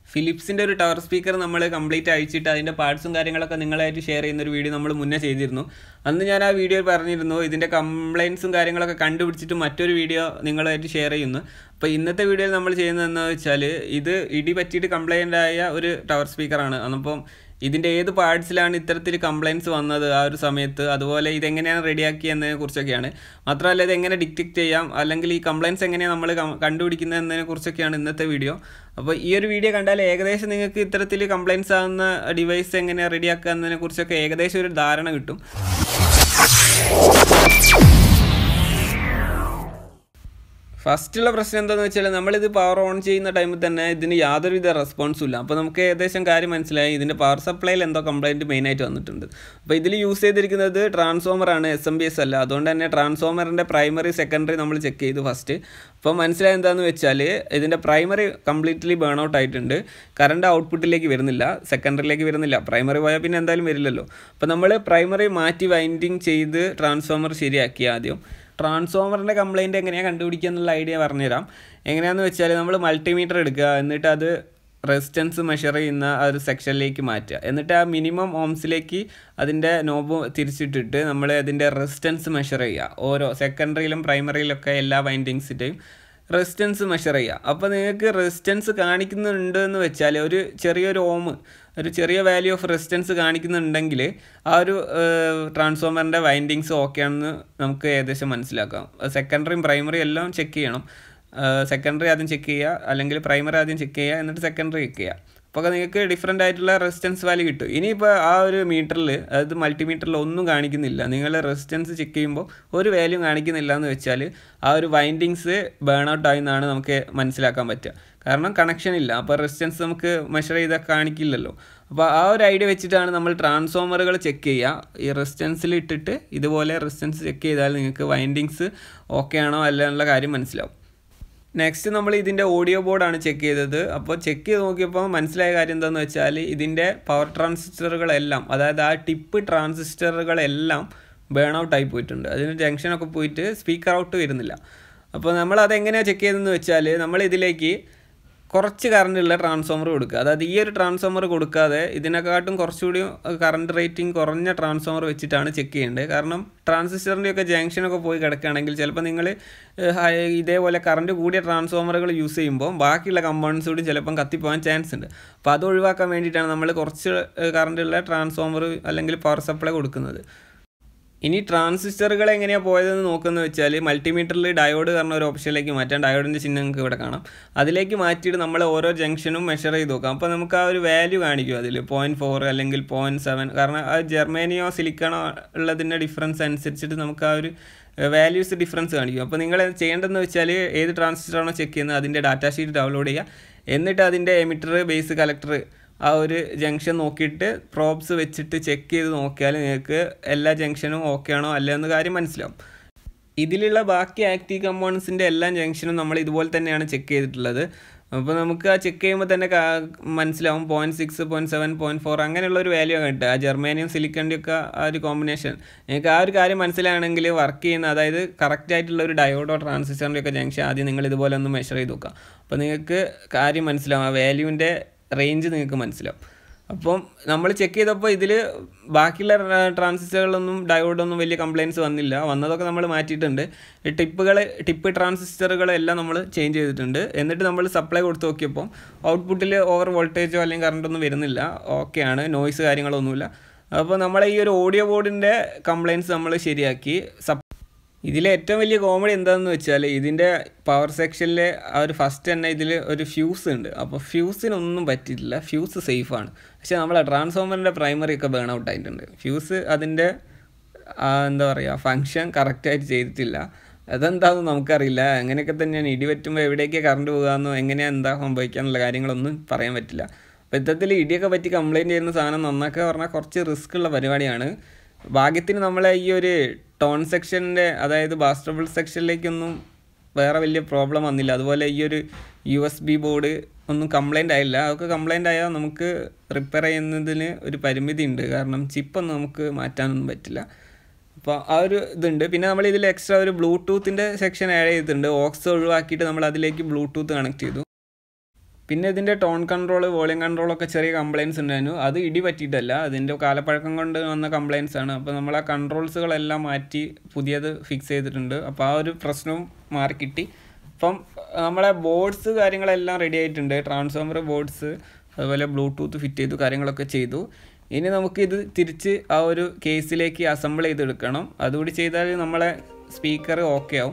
ഫിലിപ്സിൻ്റെ ഒരു tower speaker നമ്മൾ complete അയച്ചിട്ട് അതിൻ്റെ പാർട്സും കാര്യങ്ങളൊക്കെ നിങ്ങളായിട്ട് ഷെയർ ചെയ്യുന്ന ഒരു വീഡിയോ നമ്മൾ മുന്നേ ചെയ്തിരുന്നു അന്ന് ഞാൻ ആ വീഡിയോയിൽ പറഞ്ഞിരുന്നു ഇതിൻ്റെ കംപ്ലയിൻസും കാര്യങ്ങളൊക്കെ കണ്ടുപിടിച്ചിട്ട് മറ്റൊരു വീഡിയോ നിങ്ങളായിട്ട് ഷെയർ ചെയ്യുന്നു അപ്പോൾ ഇന്നത്തെ വീഡിയോയിൽ നമ്മൾ ചെയ്യുന്നതെന്ന് വെച്ചാൽ ഇത് ഇടി പറ്റിയിട്ട് കംപ്ലൈൻ്റ് ആയ ഒരു ടവർ സ്പീക്കറാണ് അപ്പം ഇതിൻ്റെ ഏത് പാർട്സിലാണ് ഇത്തരത്തിൽ കംപ്ലയിൻസ് വന്നത് ആ ഒരു സമയത്ത് അതുപോലെ ഇതെങ്ങനെയാണ് റെഡിയാക്കിയെന്നതിനെ കുറിച്ചൊക്കെയാണ് മാത്രമല്ല ഇത് എങ്ങനെ ഡിറ്റക്ട് ചെയ്യാം അല്ലെങ്കിൽ ഈ കംപ്ലയിൻസ് എങ്ങനെയാണ് നമ്മൾ കണ്ടുപിടിക്കുന്നത് എന്നതിനെ കുറിച്ചൊക്കെയാണ് ഇന്നത്തെ വീഡിയോ അപ്പോൾ ഈ ഒരു വീഡിയോ കണ്ടാൽ ഏകദേശം നിങ്ങൾക്ക് ഇത്തരത്തിൽ കംപ്ലയിൻസ് ആകുന്ന ഡിവൈസ് എങ്ങനെയാണ് റെഡിയാക്കുക എന്നതിനെ കുറിച്ചൊക്കെ ഏകദേശം ഒരു ധാരണ കിട്ടും ഫസ്റ്റുള്ള പ്രശ്നം എന്താണെന്ന് വെച്ചാൽ നമ്മളിത് പവർ ഓൺ ചെയ്യുന്ന ടൈമിൽ തന്നെ ഇതിന് യാതൊരുവിധ റെസ്പോൺസും ഇല്ല അപ്പോൾ നമുക്ക് ഏകദേശം കാര്യം മനസ്സിലായി ഇതിൻ്റെ പവർ സപ്ലൈയിൽ എന്തോ കംപ്ലയിൻറ്റ് മെയിനായിട്ട് വന്നിട്ടുണ്ട് അപ്പോൾ ഇതിൽ യൂസ് ചെയ്തിരിക്കുന്നത് ട്രാൻസ്ഫോമറാണ് എസ് എം ബി എസ് അല്ല അതുകൊണ്ട് തന്നെ ട്രാൻസ്ഫോമറിൻ്റെ പ്രൈമറി സെക്കൻഡറി നമ്മൾ ചെക്ക് ചെയ്തു ഫസ്റ്റ് അപ്പോൾ മനസ്സിലായ എന്താണെന്ന് വെച്ചാൽ ഇതിൻ്റെ പ്രൈമറി കംപ്ലീറ്റ്ലി ബേൺ ഔട്ട് ആയിട്ടുണ്ട് കറണ്ട് ഔട്ട്പുട്ടിലേക്ക് വരുന്നില്ല സെക്കൻഡറിയിലേക്ക് വരുന്നില്ല പ്രൈമറി പോയാൽ പിന്നെ എന്തായാലും വരില്ലല്ലോ അപ്പോൾ നമ്മൾ പ്രൈമറി മാറ്റി വൈൻഡിങ് ചെയ്ത് ട്രാൻസ്ഫോമർ ശരിയാക്കി ആദ്യം ട്രാൻസ്ഫോമറിൻ്റെ കംപ്ലയിൻറ്റ് എങ്ങനെയാണ് കണ്ടുപിടിക്കുക എന്നുള്ള ഐഡിയ പറഞ്ഞുതരാം എങ്ങനെയാണെന്ന് വെച്ചാൽ നമ്മൾ മൾട്ടിമീറ്റർ എടുക്കുക എന്നിട്ട് അത് റെസിസ്റ്റൻസ് മെഷർ ചെയ്യുന്ന ആ ഒരു സെക്ഷനിലേക്ക് മാറ്റുക എന്നിട്ട് ആ മിനിമം ഓംസിലേക്ക് അതിൻ്റെ നോബ് തിരിച്ചിട്ടിട്ട് നമ്മൾ അതിൻ്റെ റെസിസ്റ്റൻസ് മെഷർ ചെയ്യുക ഓരോ സെക്കൻഡറിയിലും പ്രൈമറിയിലൊക്കെ എല്ലാ വൈൻഡിങ്സിൻ്റെയും റെസിസ്റ്റൻസ് മെഷർ ചെയ്യുക അപ്പോൾ നിങ്ങൾക്ക് റെസിസ്റ്റൻസ് കാണിക്കുന്നുണ്ട് എന്ന് വെച്ചാൽ ഒരു ചെറിയൊരു ഓം ഒരു ചെറിയ വാല്യൂ ഓഫ് റെസിസ്റ്റൻസ് കാണിക്കുന്നുണ്ടെങ്കിൽ ആ ഒരു ട്രാൻസ്ഫോമറിൻ്റെ വൈൻഡിങ്സ് ഓക്കെ ആണെന്ന് നമുക്ക് ഏകദേശം മനസ്സിലാക്കാം സെക്കൻഡറിയും പ്രൈമറി എല്ലാം ചെക്ക് ചെയ്യണം സെക്കൻഡറി ആദ്യം ചെക്ക് ചെയ്യുക അല്ലെങ്കിൽ പ്രൈമറി ആദ്യം ചെക്ക് ചെയ്യുക എന്നിട്ട് സെക്കൻഡറി ചെക്ക് ചെയ്യുക അപ്പോൾ നിങ്ങൾക്ക് ഡിഫറെൻ്റ് ആയിട്ടുള്ള റെസിസ്റ്റൻസ് വാല്യൂ കിട്ടും ഇനിയിപ്പോൾ ആ ഒരു മീറ്ററിൽ അതായത് മൾട്ടിമീറ്ററിൽ ഒന്നും കാണിക്കുന്നില്ല നിങ്ങൾ റെസിസ്റ്റൻസ് ചെക്ക് ചെയ്യുമ്പോൾ ഒരു വാല്യൂ കാണിക്കുന്നില്ല എന്ന് വെച്ചാൽ ആ ഒരു വൈൻഡിങ്സ് ബേൺ ഔട്ട് ആയി എന്നാണ് നമുക്ക് മനസ്സിലാക്കാൻ പറ്റുക കാരണം കണക്ഷൻ ഇല്ല അപ്പോൾ റെസിസ്റ്റൻസ് നമുക്ക് മെഷർ ചെയ്താൽ കാണിക്കില്ലല്ലോ അപ്പോൾ ആ ഒരു ഐഡിയ വെച്ചിട്ടാണ് നമ്മൾ ട്രാൻസ്ഫോമറുകൾ ചെക്ക് ചെയ്യുക ഈ റെസിസ്റ്റൻസിൽ ഇട്ടിട്ട് ഇതുപോലെ റെസിസ്റ്റൻസ് ചെക്ക് ചെയ്താൽ നിങ്ങൾക്ക് വൈൻഡിങ്സ് ഓക്കെ ആണോ അല്ല എന്നുള്ള കാര്യം മനസ്സിലാവും നെക്സ്റ്റ് നമ്മൾ ഇതിൻ്റെ ഓഡിയോ ബോർഡാണ് ചെക്ക് ചെയ്തത് അപ്പോൾ ചെക്ക് ചെയ്ത് നോക്കിയപ്പോൾ മനസ്സിലായ കാര്യം എന്താണെന്ന് വെച്ചാൽ ഇതിൻ്റെ പവർ ട്രാൻസിസ്റ്ററുകളെല്ലാം അതായത് ആ ടിപ്പ് ട്രാൻസിസ്റ്ററുകളെല്ലാം ബേൺ ഔട്ട് ആയി പോയിട്ടുണ്ട് അതിന് ജംഗ്ഷനൊക്കെ പോയിട്ട് സ്പീക്കർ ഔട്ട് വരുന്നില്ല അപ്പോൾ നമ്മൾ അതെങ്ങനെയാണ് ചെക്ക് ചെയ്തതെന്ന് വെച്ചാൽ നമ്മൾ ഇതിലേക്ക് കുറച്ച് കറണ്ടുള്ള ട്രാൻസ്ഫോമർ കൊടുക്കുക അതായത് ഈ ഒരു ട്രാൻസ്ഫോമർ കൊടുക്കാതെ ഇതിനെക്കാട്ടും കുറച്ചുകൂടി കറണ്ട് റേറ്റിംഗ് കുറഞ്ഞ ട്രാൻസ്ഫോമർ വെച്ചിട്ടാണ് ചെക്ക് ചെയ്യേണ്ടത് കാരണം ട്രാൻസിസ്റ്ററിൻ്റെയൊക്കെ ജംഗ്ഷനൊക്കെ പോയി കിടക്കുകയാണെങ്കിൽ ചിലപ്പോൾ നിങ്ങൾ ഇതേപോലെ കറണ്ട് കൂടിയ ട്രാൻസ്ഫോമറുകൾ യൂസ് ചെയ്യുമ്പോൾ ബാക്കിയുള്ള കമ്പോണൻസ് കൂടി ചിലപ്പം കത്തിപ്പോകാൻ ചാൻസ് ഉണ്ട് അപ്പോൾ അത് ഒഴിവാക്കാൻ വേണ്ടിയിട്ടാണ് നമ്മൾ കുറച്ച് കറണ്ടുള്ള ട്രാൻസ്ഫോമർ അല്ലെങ്കിൽ പവർ സപ്ലൈ കൊടുക്കുന്നത് ഇനി ട്രാൻസിസ്റ്ററുകൾ എങ്ങനെയാണ് പോയതെന്ന് നോക്കുന്നത് വെച്ചാൽ മൾട്ടിമീറ്ററിൽ ഡയോഡ് പറഞ്ഞ ഒരു ഓപ്ഷനിലേക്ക് മാറ്റാം ഡയോഡിൻ്റെ ചിഹ്നം നിങ്ങൾക്ക് ഇവിടെ കാണാം അതിലേക്ക് മാറ്റിയിട്ട് നമ്മൾ ഓരോ ജംഗ്ഷനും മെഷർ ചെയ്ത് നോക്കാം അപ്പോൾ നമുക്ക് ആ ഒരു വാല്യൂ കാണിക്കും അതിൽ പോയിൻറ്റ് ഫോർ അല്ലെങ്കിൽ പോയിൻറ്റ് സെവൻ കാരണം ആ ജർമ്മനിയോ സിലിക്കണോ ഉള്ളതിൻ്റെ ഡിഫറൻസ് അനുസരിച്ചിട്ട് നമുക്ക് ആ ഒരു വാല്യൂസ് ഡിഫറൻസ് കാണിക്കും അപ്പോൾ നിങ്ങൾ ചെയ്യേണ്ടതെന്ന് വെച്ചാൽ ഏത് ട്രാൻസിസ്റ്ററാണോ ചെക്ക് ചെയ്യുന്നത് അതിൻ്റെ ഡാറ്റാ ഷീറ്റ് ഡൗൺലോഡ് ചെയ്യുക എന്നിട്ട് അതിൻ്റെ എമിറ്റർ ബേസ് കലക്ടർ ആ ഒരു ജംഗ്ഷൻ നോക്കിയിട്ട് പ്രോബ്സ് വെച്ചിട്ട് ചെക്ക് ചെയ്ത് നോക്കിയാൽ നിങ്ങൾക്ക് എല്ലാ ജംഗ്ഷനും ഓക്കെ ആണോ അല്ല എന്ന് കാര്യം മനസ്സിലാവും ഇതിലുള്ള ബാക്കി ആക്റ്റീവ് കമ്പോണൻസിൻ്റെ എല്ലാ ജംഗ്ഷനും നമ്മൾ ഇതുപോലെ തന്നെയാണ് ചെക്ക് ചെയ്തിട്ടുള്ളത് അപ്പോൾ നമുക്ക് ആ ചെക്ക് ചെയ്യുമ്പോൾ തന്നെ മനസ്സിലാവും point six point seven point four അങ്ങനെയുള്ള ഒരു വാല്യൂ കിട്ടുക ആ ജർമ്മനിയും സിലിക്കണിയും ഒക്കെ ആ ഒരു കോമ്പിനേഷൻ നിങ്ങൾക്ക് ആ ഒരു കാര്യം മനസ്സിലാണെങ്കിൽ വർക്ക് ചെയ്യുന്ന അതായത് കറക്റ്റ് ആയിട്ടുള്ള ഒരു ഡയോഡോ ട്രാൻസിസ്റ്ററിൻ്റെ ഒക്കെ ജംഗ്ഷൻ ആദ്യം നിങ്ങൾ ഇതുപോലെ ഒന്ന് മെഷർ ചെയ്ത് നോക്കുക അപ്പോൾ നിങ്ങൾക്ക് കാര്യം മനസ്സിലാവും ആ വാല്യൂവിൻ്റെ റേഞ്ച് നിങ്ങൾക്ക് മനസ്സിലാവും അപ്പം നമ്മൾ ചെക്ക് ചെയ്തപ്പോൾ ഇതിൽ ബാക്കിയുള്ള ട്രാൻസിസ്റ്ററുകളൊന്നും ഡയോഡൊന്നും വലിയ കംപ്ലയിൻസ് വന്നില്ല വന്നതൊക്കെ നമ്മൾ മാറ്റിയിട്ടുണ്ട് ടിപ്പുകൾ ടിപ്പ് ട്രാൻസിസ്റ്ററുകളെല്ലാം നമ്മൾ ചേഞ്ച് ചെയ്തിട്ടുണ്ട് എന്നിട്ട് നമ്മൾ സപ്ലൈ കൊടുത്ത് നോക്കിയപ്പോൾ ഔട്ട്പുട്ടിൽ ഓവർ വോൾട്ടേജോ അല്ലെങ്കിൽ കറണ്ടൊന്നും വരുന്നില്ല ഓക്കെയാണ് നോയ്സ് കാര്യങ്ങളൊന്നുമില്ല അപ്പോൾ നമ്മളെ ഈ ഒരു ഓഡിയോ ബോർഡിൻ്റെ കംപ്ലയിൻസ് നമ്മൾ ശരിയാക്കി സപ് ഇതിലെ ഏറ്റവും വലിയ കോമഡി എന്താണെന്ന് വെച്ചാൽ ഇതിൻ്റെ പവർ സെക്ഷനിൽ ആ ഒരു ഫസ്റ്റ് തന്നെ ഇതിൽ ഒരു ഫ്യൂസ് ഉണ്ട് അപ്പോൾ ഫ്യൂസിനൊന്നും പറ്റിയിട്ടില്ല ഫ്യൂസ് സേഫാണ് പക്ഷേ നമ്മളെ ട്രാൻസ്ഫോമറിൻ്റെ പ്രൈമറി ഒക്കെ ബേൺ ഔട്ട് ആയിട്ടുണ്ട് ഫ്യൂസ് അതിൻ്റെ എന്താ പറയുക ഫങ്ഷൻ കറക്റ്റായിട്ട് ചെയ്തിട്ടില്ല അതെന്താണെന്ന് നമുക്കറിയില്ല അങ്ങനെയൊക്കെ തന്നെയാണ് ഇടി പറ്റുമ്പോൾ എവിടേക്ക് കറണ്ട് പോകാമെന്നോ എങ്ങനെയാണ് എന്താ സംഭവിക്കാന്നുള്ള കാര്യങ്ങളൊന്നും പറയാൻ പറ്റില്ല അപ്പോൾ ഇത്തരത്തിൽ ഇടിയൊക്കെ പറ്റി കംപ്ലയിൻറ്റ് ചെയ്യുന്ന സാധനം നന്നാക്കുക പറഞ്ഞാൽ കുറച്ച് റിസ്ക് ഉള്ള പരിപാടിയാണ് ഭാഗ്യത്തിന് നമ്മളെ ഈ ഒരു ടോൺ സെക്ഷൻ്റെ അതായത് ബാസ്റ്റബിൾ സെക്ഷനിലേക്കൊന്നും വേറെ വലിയ പ്രോബ്ലം വന്നില്ല അതുപോലെ ഈ ഒരു യു എസ് ബി ബോർഡ് ഒന്നും കംപ്ലൈൻ്റ് ആയില്ല അതൊക്കെ കംപ്ലൈൻ്റ് ആയാൽ നമുക്ക് റിപ്പയർ ചെയ്യുന്നതിന് ഒരു പരിമിതി ഉണ്ട് കാരണം ചിപ്പൊന്നും നമുക്ക് മാറ്റാനൊന്നും പറ്റില്ല അപ്പോൾ ആ ഒരു ഇതുണ്ട് പിന്നെ നമ്മൾ ഇതിൽ എക്സ്ട്രാ ഒരു ബ്ലൂടൂത്തിൻ്റെ സെക്ഷൻ ആഡ് ചെയ്തിട്ടുണ്ട് ഓക്സ് ഒഴിവാക്കിയിട്ട് നമ്മൾ അതിലേക്ക് ബ്ലൂടൂത്ത് കണക്ട് ചെയ്തു പിന്നെ ഇതിൻ്റെ ടോൺ കൺട്രോൾ വോളിയം കൺട്രോളൊക്കെ ചെറിയ കംപ്ലയിൻസ് ഉണ്ടായിരുന്നു അത് ഇടി പറ്റിയിട്ടല്ല അതിൻ്റെ കാലപ്പഴക്കം കൊണ്ട് വന്ന കംപ്ലയിൻസ് ആണ് അപ്പോൾ നമ്മൾ ആ കൺട്രോൾസുകളെല്ലാം മാറ്റി പുതിയത് ഫിക്സ് ചെയ്തിട്ടുണ്ട് അപ്പോൾ ആ ഒരു പ്രശ്നവും മാറി കിട്ടി അപ്പം നമ്മളെ ബോർഡ്സ് കാര്യങ്ങളെല്ലാം റെഡി ആയിട്ടുണ്ട് ട്രാൻസ്ഫോമർ ബോർഡ്സ് അതുപോലെ ബ്ലൂടൂത്ത് ഫിറ്റ് ചെയ്തു കാര്യങ്ങളൊക്കെ ചെയ്തു ഇനി നമുക്കിത് തിരിച്ച് ആ ഒരു കേസിലേക്ക് അസംബിൾ ചെയ്തെടുക്കണം അതുകൂടി ചെയ്താൽ നമ്മളെ സ്പീക്കർ ഓക്കെ ആവും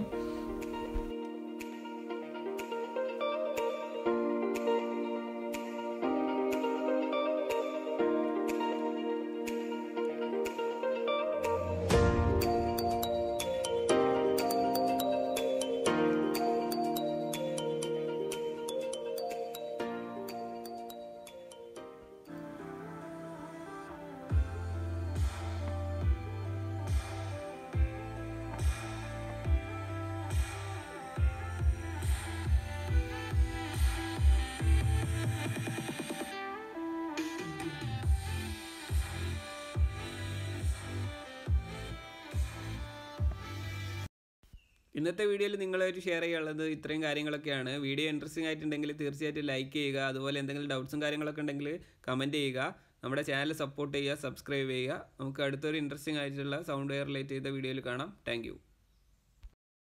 ഇന്നത്തെ വീഡിയോയിൽ നിങ്ങളായിട്ട് ഷെയർ ചെയ്യാനുള്ളത് ഇത്രയും കാര്യങ്ങളൊക്കെയാണ് വീഡിയോ ഇൻട്രസ്റ്റിംഗ് ആയിട്ടുണ്ടെങ്കിൽ തീർച്ചയായിട്ടും ലൈക്ക് ചെയ്യുക അതുപോലെ എന്തെങ്കിലും ഡൗട്ട്സും കാര്യങ്ങളൊക്കെ ഉണ്ടെങ്കിൽ കമൻറ്റ് ചെയ്യുക നമ്മുടെ ചാനൽ സപ്പോർട്ട് ചെയ്യുക സബ്സ്ക്രൈബ് ചെയ്യുക നമുക്ക് അടുത്തൊരു ഇൻട്രസ്റ്റിംഗ് ആയിട്ടുള്ള സൗണ്ട് വെയർ റിലേറ്റ് ചെയ്ത വീഡിയോയിൽ കാണാം താങ്ക്